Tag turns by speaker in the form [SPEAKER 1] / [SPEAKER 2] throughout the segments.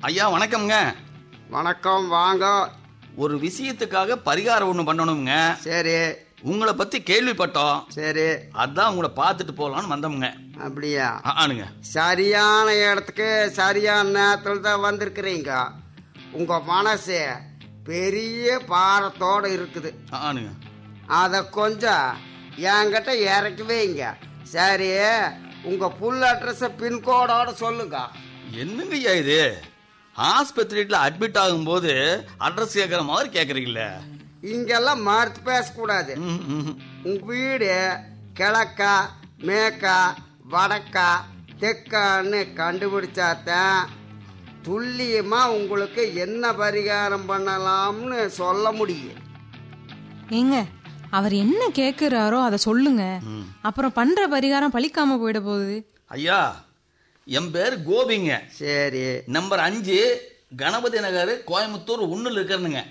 [SPEAKER 1] ஐயா வணக்கம்ங்க
[SPEAKER 2] வணக்கம் வாங்க
[SPEAKER 1] ஒரு விஷயத்துக்காக பரிகாரம் ஒன்று பண்ணணுங்க
[SPEAKER 2] சரி
[SPEAKER 1] உங்களை பத்தி கேள்விப்பட்டோம்
[SPEAKER 2] சரி
[SPEAKER 1] அதான் உங்களை பார்த்துட்டு போகலான்னு வந்தோம்ங்க
[SPEAKER 2] அப்படியா
[SPEAKER 1] ஆ, ஆனுங்க
[SPEAKER 2] சரியான இடத்துக்கு சரியான நேரத்தில் தான் வந்திருக்கிறீங்க உங்க மனசு பெரிய பாரத்தோட இருக்குது
[SPEAKER 1] ஆ, ஆனுங்க
[SPEAKER 2] அதை கொஞ்சம் என்கிட்ட இறக்கி வைங்க சரி உங்க புல் அட்ரஸை பின்கோடோட சொல்லுங்க
[SPEAKER 1] என்னங்க ஐயா இது ஆஸ்பத்திரியில அட்மிட் ஆகும்போது அட்ரஸ் கேட்குற மாதிரி கேட்குறீங்களே
[SPEAKER 2] இங்கெல்லாம் மறுத்து பேசக்கூடாது
[SPEAKER 1] ம், ம்.
[SPEAKER 2] உங்க வீடு கிழக்கா மேக்கா வடக்கா தெற்கான்னு கண்டுபிடிச்சாதான் துல்லியமா உங்களுக்கு என்ன பரிகாரம் பண்ணலாம்னு சொல்ல முடியும்
[SPEAKER 3] ஏங்க அவர் என்ன கேக்குறாரோ அதை சொல்லுங்க
[SPEAKER 1] ம்.
[SPEAKER 3] அப்புறம் பண்ற பரிகாரம் பலிக்காம போயிட போகுது
[SPEAKER 1] ஐயா என் பேர் கோபிங்க
[SPEAKER 2] சரி
[SPEAKER 1] நம்பர் அஞ்சு கணபதி நகர் கோயம்புத்தூர் ஒன்றில் இருக்கிறனுங்க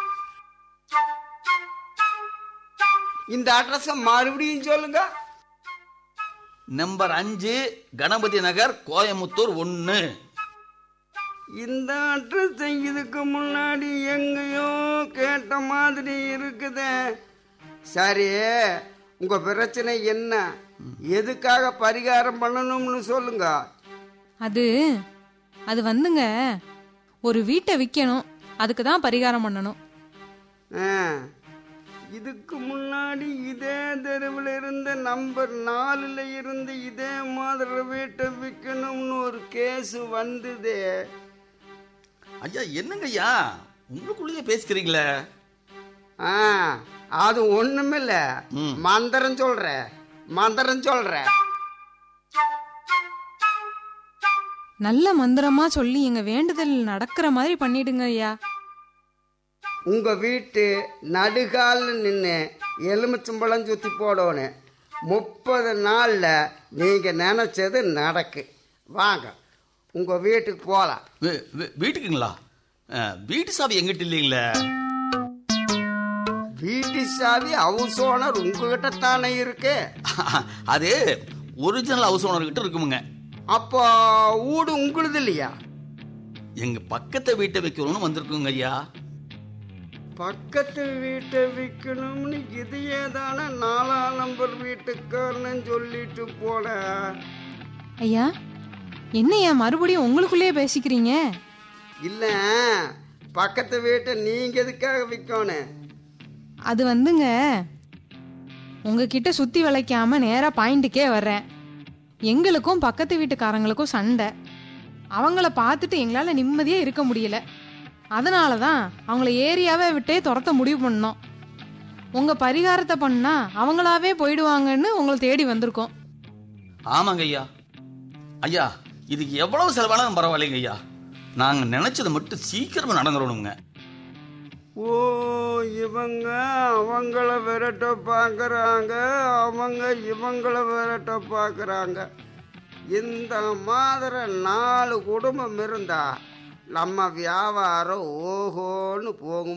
[SPEAKER 2] இந்த அட்ரஸ் மறுபடியும் சொல்லுங்க
[SPEAKER 1] நம்பர் அஞ்சு கணபதி நகர் கோயம்புத்தூர் ஒன்று
[SPEAKER 2] இந்த அட்ரஸ் இதுக்கு முன்னாடி எங்கேயோ கேட்ட மாதிரி இருக்குதே சரி உங்க பிரச்சனை என்ன எதுக்காக பரிகாரம் பண்ணணும்னு சொல்லுங்க
[SPEAKER 3] அது அது வந்துங்க ஒரு வீட்டை விற்கணும் அதுக்கு தான் பரிகாரம் பண்ணணும்
[SPEAKER 2] ஆ, இதுக்கு முன்னாடி இதே தெருவில் இருந்த நம்பர் நாலுல இருந்து இதே மாதிரி வீட்டை விற்கணும்னு ஒரு கேஸ் வந்தது
[SPEAKER 1] ஐயா என்னங்க ஐயா உங்களுக்குள்ளேயே பேசிக்கிறீங்களே
[SPEAKER 2] ஆ அது ஒண்ணுமில்ல
[SPEAKER 1] ம்.
[SPEAKER 2] மந்திரம் சொல்ற மந்திரம் சொல்ற
[SPEAKER 3] நல்ல மந்திரமா சொல்லி எங்க வேண்டுதல் நடக்கிற மாதிரி பண்ணிடுங்க ஐயா
[SPEAKER 2] உங்க வீட்டு நடுகால்ல நின்று எலுமிச்சம்பழம் சுத்தி போடணும் முப்பது நாள்ல நீங்க நினைச்சது நடக்கு வாங்க உங்க வீட்டுக்கு போலாம்
[SPEAKER 1] வீ- வீ- வீட்டுக்குங்களா அஹ், வீட்டு சாவி எங்கிட்ட இல்லைங்களே
[SPEAKER 2] வீட்டு சாவி ஹவுஸ் ஓனர் உங்ககிட்ட தானே இருக்கு
[SPEAKER 1] அது ஒரிஜினல் ஹவுஸ் ஓனர் கிட்ட இருக்குமுங்க
[SPEAKER 2] அப்போ வீடு உங்களுது இல்லையா
[SPEAKER 1] எங்க பக்கத்தை வீட்டை வைக்கணும்னு வந்திருக்குங்க ஐயா
[SPEAKER 2] பக்கத்து வீட்டை விற்கணும்னு இதையே தானே நாலாம் நம்பர் வீட்டுக்காரன்னு சொல்லிட்டு போல
[SPEAKER 3] ஐயா என்னய்யா மறுபடியும் உங்களுக்குள்ளேயே பேசிக்கிறீங்க
[SPEAKER 2] இல்ல பக்கத்து வீட்டை நீங்க எதுக்காக விற்கணும்
[SPEAKER 3] அது வந்துங்க உங்ககிட்ட சுத்தி வளைக்காம நேரா பாயிண்ட்டுக்கே வர்றேன் எங்களுக்கும் பக்கத்து வீட்டுக்காரங்களுக்கும் சண்டை அவங்கள பார்த்துட்டு எங்களால நிம்மதியே இருக்க முடியல அதனால தான் அவங்கள ஏரியாவே விட்டே துரத்த முடிவு பண்ணோம் உங்க பரிகாரத்தை பண்ணா அவங்களாவே போயிடுவாங்கன்னு உங்களை தேடி வந்திருக்கோம்
[SPEAKER 1] ஆமாங்க ஐயா ஐயா இதுக்கு எவ்வளவு செலவானாலும் பரவாயில்லைங்க ஐயா நாங்க நினைச்சது மட்டும் சீக்கிரமா நடந்துடணுங்க
[SPEAKER 2] ஓ இவங்க அவங்கள விரட்ட பார்க்கறாங்க அவங்க இவங்கள விரட்ட பார்க்கறாங்க இந்த மாதிரி நாலு குடும்பம் இருந்தா நம்ம வியாபாரம் ஓஹோன்னு போகும்